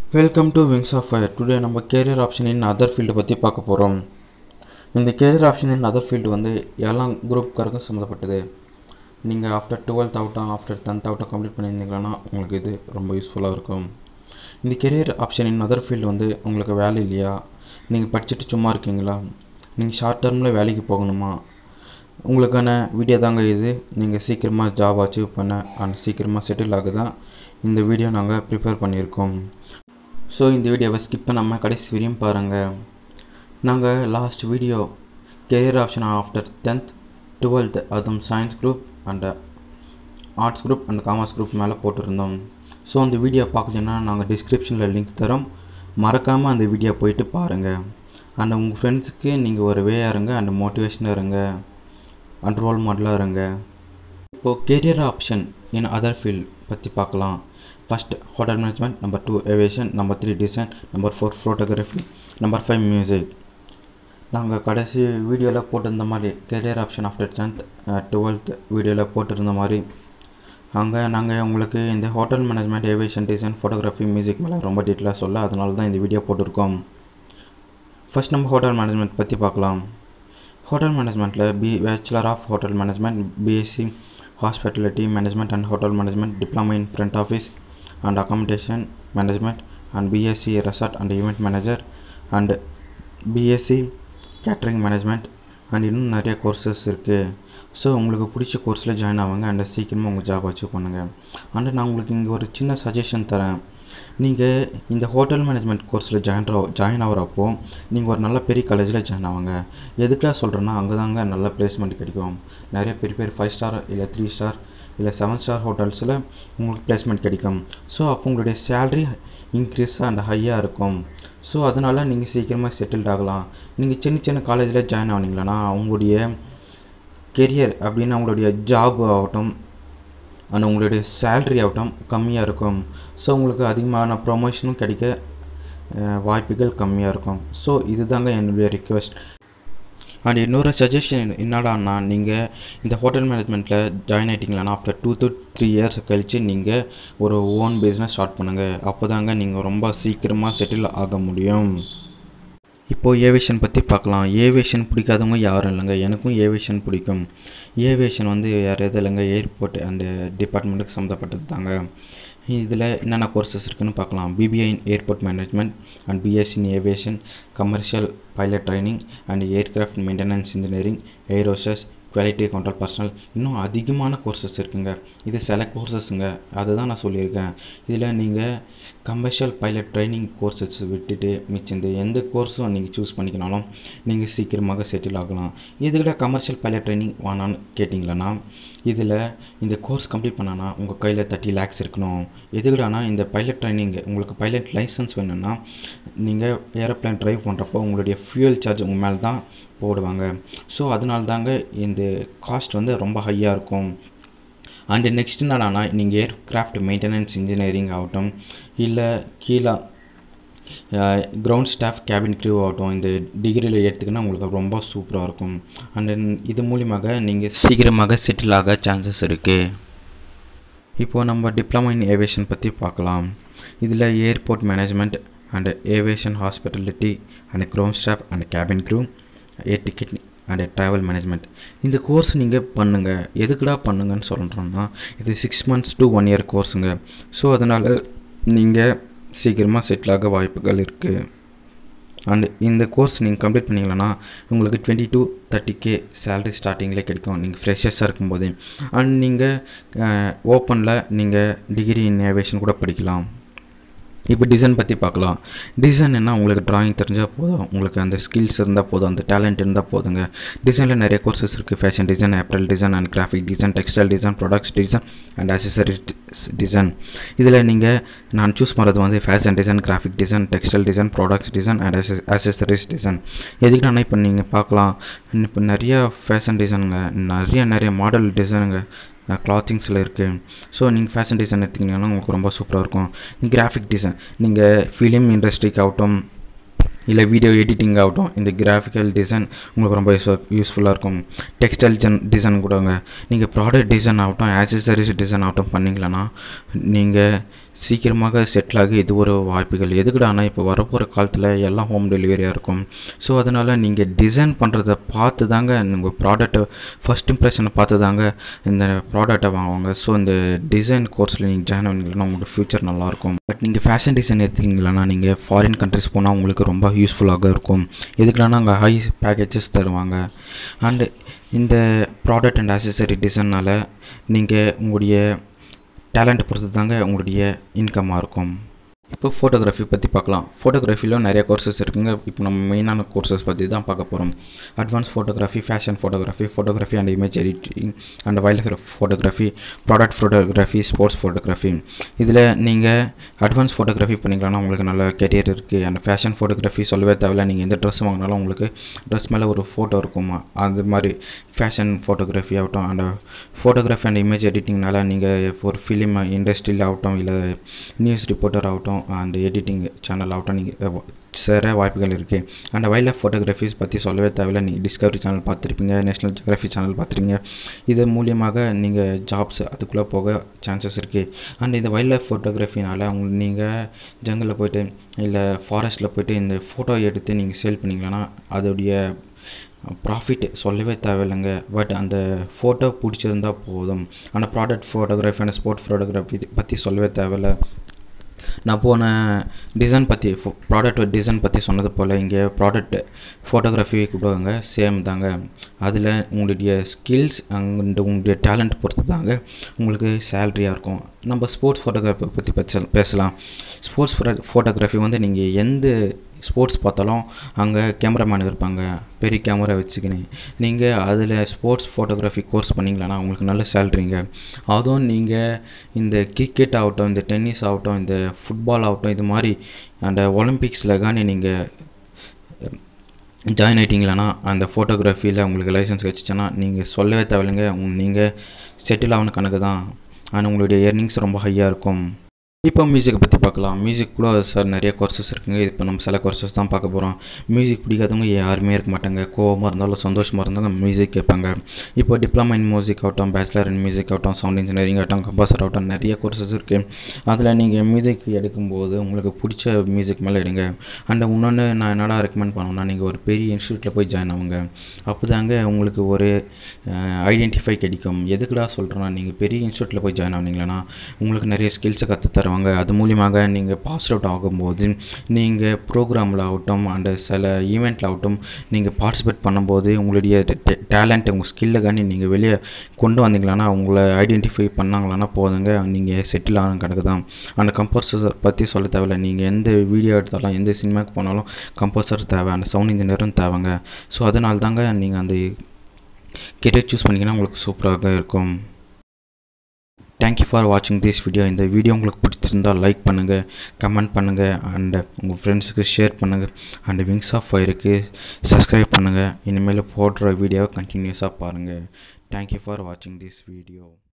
welcome to wings of fire today நம்ம career option in other field பற்றி பார்க்க போகிறோம் இந்த career option in other field வந்து எல்லா குரூப்காருக்கும் சம்மந்தப்பட்டது நீங்கள் ஆஃப்டர் டுவெல்த் அவுட்டும் ஆஃப்டர் டென்த் அவுட்டும் கம்ப்ளீட் பண்ணியிருந்தீங்கன்னா உங்களுக்கு இது ரொம்ப யூஸ்ஃபுல்லாக இருக்கும் இந்த career option in other field வந்து உங்களுக்கு வேலை இல்லையா நீங்கள் படிச்சுட்டு சும்மா இருக்கீங்களா நீங்கள் ஷார்ட் டேர்மில் வேலைக்கு போகணுமா உங்களுக்கான வீடியோ தாங்க இது நீங்கள் சீக்கிரமாக ஜாப் அச்சீவ் பண்ண அண்ட் சீக்கிரமாக செட்டில் ஆக தான் இந்த வீடியோ நாங்கள் ப்ரிப்பேர் பண்ணியிருக்கோம் ஸோ இந்த வீடியோவை ஸ்கிப் பண்ணாமல் கடைசி வரையும் பாருங்கள் நாங்கள் last video career option after tenth twelfth அதுவும் science group and arts group and commerce group மேலே போட்டிருந்தோம் ஸோ அந்த வீடியோ பார்க்கலன்னா நாங்கள் டிஸ்கிரிப்ஷனில் லிங்க் தரோம் மறக்காமல் அந்த வீடியோ போயிட்டு பாருங்கள் அண்ட் உங்கள் ஃப்ரெண்ட்ஸுக்கு நீங்கள் ஒரு வேயாக இருங்க அண்ட் மோட்டிவேஷனாக இருங்க அண்ட் ரோல் மாடலாக இருங்க இப்போது career option in other field பற்றி பார்க்கலாம் first hotel management number two aviation number three design number four photography number five music நாங்கள் கடைசி வீடியோவில் போட்டிருந்த மாதிரி career option after tenth twelfth வீடியோவில் போட்டிருந்த மாதிரி அங்கே நாங்கள் உங்களுக்கு இந்த hotel management aviation design photography music மேலே ரொம்ப டீட்டெயிலாக சொல்ல அதனால தான் இந்த வீடியோ போட்டிருக்கோம் ஃபஸ்ட் நம்ம ஹோட்டல் மேனேஜ்மெண்ட் பற்றி பார்க்கலாம் ஹோட்டல் மேனேஜ்மெண்ட்டில் B bachelor of hotel management BSc hospitality management and hotel management diploma in front office and accommodation management and BSc resort and event manager and BSc catering management and இன்னும் நிறைய courses இருக்குது so உங்களுக்கு பிடிச்ச கோர்ஸில் join ஆகுங்க and சீக்கிரமாக உங்கள் job achieve பண்ணுங்கள் அண்ட் நான் உங்களுக்கு இங்கே ஒரு சின்ன சஜஷன் தரேன் நீங்கள் இந்த ஹோட்டல் மேனேஜ்மெண்ட் கோர்ஸில் ஜாயின் ஜாயின் ஆகிறப்போ நீங்கள் ஒரு நல்ல பெரிய காலேஜில் ஜாயின் ஆவாங்க எதுக்காக சொல்கிறேன்னா அங்கே தாங்க நல்ல பிளேஸ்மெண்ட் கிடைக்கும் நிறைய பெரிய பெரிய ஃபைவ் ஸ்டார் இல்லை த்ரீ ஸ்டார் இல்லை செவன் ஸ்டார் ஹோட்டல்ஸில் உங்களுக்கு பிளேஸ்மெண்ட் கிடைக்கும் ஸோ அப்போ உங்களுடைய சேல்ரி இன்க்ரீஸ் அண்ட் ஹையாக இருக்கும் ஸோ அதனால் நீங்கள் சீக்கிரமாக செட்டில்ட் ஆகலாம் நீங்கள் சின்ன சின்ன காலேஜில் ஜாயின் ஆனீங்களன்னா உங்களுடைய கெரியர் அப்படின்னு அவங்களுடைய ஜாப் ஆகட்டும் அண்ட் உங்களுடைய சேல்ரி ஆகட்டும் கம்மியாக இருக்கும் ஸோ உங்களுக்கு அதிகமான ப்ரொமோஷனும் கிடைக்க வாய்ப்புகள் கம்மியாக இருக்கும் ஸோ இதுதாங்க என்னுடைய ரிக்வெஸ்ட் அண்ட் இன்னொரு சஜஷன் என்னடான்னா நீங்கள் இந்த ஹோட்டல் மேனேஜ்மெண்ட்டில் ஜாயின் ஆகிட்டிங்களா after two to three years கழித்து நீங்கள் ஒரு ஓன் பிஸ்னஸ் ஸ்டார்ட் பண்ணுங்கள் அப்போ தாங்க நீங்கள் ரொம்ப சீக்கிரமாக செட்டில் ஆக முடியும் இப்போது ஏவியேஷன் பற்றி பார்க்கலாம் ஏவியேஷன் பிடிக்காதவங்க யாரும் இல்லைங்க எனக்கும் ஏவியேஷன் பிடிக்கும் ஏவியேஷன் வந்து யார் எது இல்லைங்க ஏர்போர்ட் அந்த டிபார்ட்மெண்ட்டுக்கு சம்மந்தப்பட்டது தாங்க இதில் என்னென்ன கோர்சஸ் இருக்குதுன்னு பார்க்கலாம் BBI in airport management and BSc in aviation commercial pilot training and aircraft maintenance engineering aerospace quality control personnel இன்னும் அதிகமான கோர்சஸ் இருக்குங்க இது சில கோர்சஸ்ங்க அதுதான் நான் சொல்லியிருக்கேன் இதில் நீங்கள் கமர்ஷியல் பைலட் ட்ரைனிங் கோர்சஸ் விட்டுட்டு மிச்சம் எந்த கோர்ஸும் நீங்கள் சூஸ் பண்ணிக்கினாலும் நீங்கள் சீக்கிரமாக செட்டில் ஆகலாம் இதில் கமர்ஷியல் பைலட் ட்ரைனிங் வானான்னு கேட்டிங்களன்னா இதில் இந்த கோர்ஸ் கம்ப்ளீட் பண்ணானா உங்கள் கையில் தேர்ட்டி லேக்ஸ் இருக்கணும் எதுக்குடானா இந்த பைலட் ட்ரைனிங் உங்களுக்கு பைலட் லைசன்ஸ் வேணும்னா நீங்கள் ஏரோப்ளைன் ட்ரைவ் பண்ணுறப்போ உங்களுடைய ஃபியூயல் சார்ஜ் உங்கள் மேலே தான் போடுவாங்க ஸோ அதனால தாங்க இந்த காஸ்ட் வந்து ரொம்ப ஹையாக இருக்கும் அண்டு நெக்ஸ்ட் என்னடானா நீங்கள் ஏர்க்ராஃப்ட் மெயின்டெனன்ஸ் இன்ஜினியரிங் ஆகட்டும் இல்லை கீழே கிரவுண்ட் ஸ்டாஃப் கேபின் க்ரூ ஆகட்டும் இந்த டிகிரியில் எடுத்துக்கினா உங்களுக்கு ரொம்ப சூப்பராக இருக்கும் அண்ட் இது மூலியமாக நீங்கள் சீக்கிரமாக செட்டில் ஆக சான்சஸ் இருக்குது இப்போது நம்ம டிப்ளமா இன் ஏவியேஷன் பற்றி பார்க்கலாம் இதில் airport management and aviation hospitality and ground staff and cabin crew air ticket and travel management இந்த கோர்ஸ் நீங்கள் பண்ணுங்கள் எதுக்குடா பண்ணுங்கன்னு சொல்கிறோன்னா இது six months to one year கோர்ஸுங்க ஸோ அதனால் நீங்கள் சீக்கிரமாக செட்டில் ஆக வாய்ப்புகள் இருக்குது அண்ட் இந்த கோர்ஸ் நீங்கள் கம்ப்ளீட் பண்ணிங்களன்னா உங்களுக்கு twenty to thirty K salary ஸ்டார்டிங்கில் கிடைக்கும் நீங்கள் ஃப்ரெஷர்ஸாக இருக்கும்போது அண்ட் நீங்கள் ஓப்பனில் நீங்கள் டிகிரி இன் ஏவியேஷன் கூட படிக்கலாம் இப்போ டிசைன் பற்றி பார்க்கலாம் டிசைன் என்ன உங்களுக்கு ட்ராயிங் தெரிஞ்சால் போதும் உங்களுக்கு அந்த ஸ்கில்ஸ் இருந்தால் போதும் அந்த டேலண்ட் இருந்தால் போதுங்க டிசைனில் நிறைய கோர்சஸ் இருக்குது fashion design apparel design and graphic design textile design products design and accessories design இதில் நீங்கள் நான் சூஸ் பண்ணுறது வந்து fashion design graphic design textile design products design and accessories design எதுக்குன்னா இப்போ நீங்கள் பார்க்கலாம் இப்போ நிறைய ஃபேஷன் டிசைனுங்க நிறைய நிறைய மாடல் டிசைனுங்க கிளாத்திங்ஸில் இருக்குது ஸோ நீங்கள் ஃபேஷன் டிசைன் எடுத்திங்கன்னா உங்களுக்கு ரொம்ப சூப்பராக இருக்கும் கிராஃபிக் டிசைன் நீங்கள் ஃபிலிம் இண்டஸ்ட்ரிக்கு ஆகட்டும் இல்லை வீடியோ எடிட்டிங் ஆகட்டும் இந்த கிராஃபிக்கல் டிசைன் உங்களுக்கு ரொம்ப யூஸ் யூஸ்ஃபுல்லாக இருக்கும் டெக்ஸ்டைல் ஜன் டிசைன் கூடங்க நீங்கள் ப்ராடக்ட் டிசைன் ஆகட்டும் ஆக்சசரிஸ் டிசைன் ஆகட்டும் பண்ணிங்களன்னா நீங்கள் சீக்கிரமாக செட்டில் ஆகி இது ஒரு வாய்ப்புகள் எதுக்குடானா இப்போ வரப்போகிற காலத்தில் எல்லாம் ஹோம் டெலிவரியாக இருக்கும் ஸோ அதனால் நீங்கள் டிசைன் பண்ணுறத பார்த்து தாங்க உங்கள் ப்ராடக்ட்டை ஃபஸ்ட் இம்ப்ரெஷனை பார்த்து தாங்க இந்த ப்ராடக்ட்டை வாங்குவாங்க ஸோ இந்த டிசைன் கோர்ஸில் நீங்கள் ஜாயின் பண்ணிங்கன்னா உங்களோட ஃப்யூச்சர் நல்லாயிருக்கும் பட் நீங்கள் ஃபேஷன் டிசைன் எடுத்தீங்களா நீங்கள் ஃபாரின் கண்ட்ரிஸ் போனால் உங்களுக்கு ரொம்ப யூஸ்ஃபுல்லாக இருக்கும் எதுக்குலானா அங்கே ஹை பேக்கேஜஸ் தருவாங்க அண்டு இந்த ப்ராடக்ட் அண்ட் ஆக்சசரி டிசைனால் நீங்கள் உங்களுடைய டேலண்ட் பொறுத்து தாங்க உங்களுடைய இன்கம்மாக இருக்கும் இப்போ ஃபோட்டோகிராஃபி பற்றி பார்க்கலாம் ஃபோட்டோகிராஃபியில் நிறைய கோர்சஸ் இருக்குங்க இப்போ நம்ம மெயினான கோர்சஸ் பற்றி தான் பார்க்க போகிறோம் advance photography fashion photography photography and image editing and wildlife photography product photography sports photography இதில் நீங்கள் அட்வான்ஸ் ஃபோட்டோகிராஃபி பண்ணிக்கலாம்னா உங்களுக்கு நல்ல கெரியர் இருக்குது அண்ட் ஃபேஷன் ஃபோட்டோகிராஃபி சொல்லவே தேவையில்ல நீங்கள் எந்த ட்ரெஸ் வாங்கினாலும் உங்களுக்கு ட்ரெஸ் மேலே ஒரு ஃபோட்டோ இருக்குமா அது மாதிரி ஃபேஷன் ஃபோட்டோகிராஃபி ஆகட்டும் அண்ட் ஃபோட்டோகிராஃபி அண்ட் இமேஜ் எடிட்டிங்னால நீங்கள் ஒரு ஃபிலிம் இண்டஸ்ட்ரியில் ஆகட்டும் இல்லை நியூஸ் ரிப்போர்ட்டர் ஆகட்டும் அண்ட் எடிட்டிங் சேனல் ஆகட்டும் நீங்கள் சேர வாய்ப்புகள் இருக்குது அண்ட் வைல்ட் லைஃப் ஃபோட்டோகிராஃபிஸ் பற்றி சொல்லவே தேவையில்ல நீங்கள் டிஸ்கவரி சேனல் பார்த்துருப்பீங்க நேஷனல் ஜியோகிராஃபி சேனல் பார்த்துருப்பீங்க இது மூலியமாக நீங்கள் ஜாப்ஸ் அதுக்குள்ளே போக சான்சஸ் இருக்குது அண்ட் இந்த வைல்ட் லைஃப் ஃபோட்டோகிராஃபினால் உங்க நீங்கள் ஜங்கிளில் போயிட்டு இல்லை ஃபாரஸ்ட்டில் போயிட்டு இந்த ஃபோட்டோ எடுத்து நீங்கள் சேல் பண்ணிங்களன்னா அதோடைய ப்ராஃபிட் சொல்லவே தேவையில்லைங்க பட் அந்த ஃபோட்டோ பிடிச்சிருந்தா போதும் ஆனால் product photography and sport photography பற்றி சொல்லவே தேவையில்ல நான் போன டிசைன் பற்றி ப்ராடக்ட் டிசைன் பற்றி சொன்னது போல் இங்கே ப்ராடக்ட் ஃபோட்டோகிராஃபி கொடுவாங்க சேம் தாங்க அதில் உங்களுடைய ஸ்கில்ஸ் அண்ட் உங்களுடைய டேலண்ட் பொறுத்து தாங்க உங்களுக்கு சேல்ரியாக இருக்கும் நம்ம ஸ்போர்ட்ஸ் ஃபோட்டோகிராஃபி பற்றி பேச பேசலாம் ஸ்போர்ட்ஸ் ஃபோட்டோகிராஃபி வந்து நீங்கள் எந்த ஸ்போர்ட்ஸ் பார்த்தாலும் அங்கே கேமராமேன் இருப்பாங்க பெரிய கேமரா வச்சுக்கின்னு நீங்கள் அதில் ஸ்போர்ட்ஸ் ஃபோட்டோகிராஃபி கோர்ஸ் பண்ணிங்களா உங்களுக்கு நல்ல சேல்ரிங்க அதுவும் நீங்கள் இந்த கிரிக்கெட் ஆகட்டும் இந்த டென்னிஸ் ஆகட்டும் இந்த ஃபுட்பால் ஆகட்டும் இது மாதிரி அந்த ஒலிம்பிக்ஸில் காணி நீங்கள் ஜாயின் ஆகிட்டிங்களானா அந்த ஃபோட்டோகிராஃபியில் உங்களுக்கு லைசன்ஸ் கிடச்சிச்சின்னா நீங்கள் சொல்லவே தேவையில்லைங்க நீங்கள் செட்டில் ஆகணும் கணக்கு தான் ஆனால் உங்களுடைய எர்னிங்ஸ் ரொம்ப ஹையாக இருக்கும் இப்போ மியூசிக்கை பற்றி பார்க்கலாம் மியூசிக் கூட சார் நிறைய கோர்சஸ் இருக்குங்க இப்போ நம்ம சில கோர்சஸ் தான் பார்க்க போகிறோம் மியூசிக் பிடிக்காதவங்க யாருமே இருக்க மாட்டாங்க கோவமாக இருந்தாலும் சந்தோஷமாக இருந்தாலும் மியூசிக் கேட்பாங்க இப்போ டிப்ளமா இன் மியூசிக் ஆகட்டும் பேச்சுலர் இன் மியூசிக் ஆகட்டும் சவுண்ட் இன்ஜினியரிங் ஆகட்டும் கம்பாசர் ஆகட்டும் நிறைய கோர்சஸ் இருக்குது அதில் நீங்கள் மியூசிக் எடுக்கும்போது உங்களுக்கு பிடிச்ச மியூசிக் மேலே எடுங்க அண்ட் இன்னொன்று நான் என்னடா ரெக்கமெண்ட் பண்ணுவேன்னா நீங்கள் ஒரு பெரிய இன்ஸ்டியூட்டில் போய் ஜாயின் ஆகுங்க அப்போ தாங்க உங்களுக்கு ஒரு ஐடென்டிஃபை கிடைக்கும் எதுக்குடா சொல்கிறேன்னா நீங்கள் பெரிய இன்ஸ்டியூட்டில் போய் ஜாயின் ஆனீங்களா உங்களுக்கு நிறைய ஸ்கில்ஸை கற்று தருவாங்க அது மூலியமாக நீங்கள் பாஸ் அவுட் ஆகும்போது நீங்கள் ப்ரோக்ராமில் ஆகட்டும் அண்ட் சில ஈவெண்ட்டில் ஆகட்டும் நீங்கள் பார்ட்டிசிபேட் பண்ணும்போது உங்களுடைய டேலண்ட் உங்கள் ஸ்கில்லை காணி நீங்கள் வெளியே கொண்டு வந்தீங்களான்னா உங்களை ஐடென்டிஃபை பண்ணாங்களான்னா போதுங்க நீங்கள் செட்டில் ஆன கணக்கு தான் அந்த கம்போசர் பற்றி சொல்ல தேவையில்ல நீங்கள் எந்த வீடியோ எடுத்தாலும் எந்த சினிமாவுக்கு போனாலும் கம்போசர் தேவை அந்த சவுண்ட் இன்ஜினியரும் தேவைங்க ஸோ அதனால தாங்க நீங்கள் அந்த கெரியர் சூஸ் பண்ணிங்கன்னா உங்களுக்கு சூப்பராக இருக்கும் தேங்க்யூ ஃபார் வாட்சிங் திஸ் வீடியோ இந்த வீடியோ உங்களுக்கு பிடிச்சிருந்தால் லைக் பண்ணுங்கள் கமெண்ட் பண்ணுங்கள் அண்ட் உங்கள் ஃப்ரெண்ட்ஸுக்கு ஷேர் பண்ணுங்கள் அண்ட் விங்ஸ் ஆஃப் ஃபயருக்கு சப்ஸ்கிரைப் பண்ணுங்கள் இனிமேல் போடுற வீடியோவை கண்டினியூஸாக பாருங்கள் தேங்க்யூ ஃபார் வாட்சிங் திஸ் வீடியோ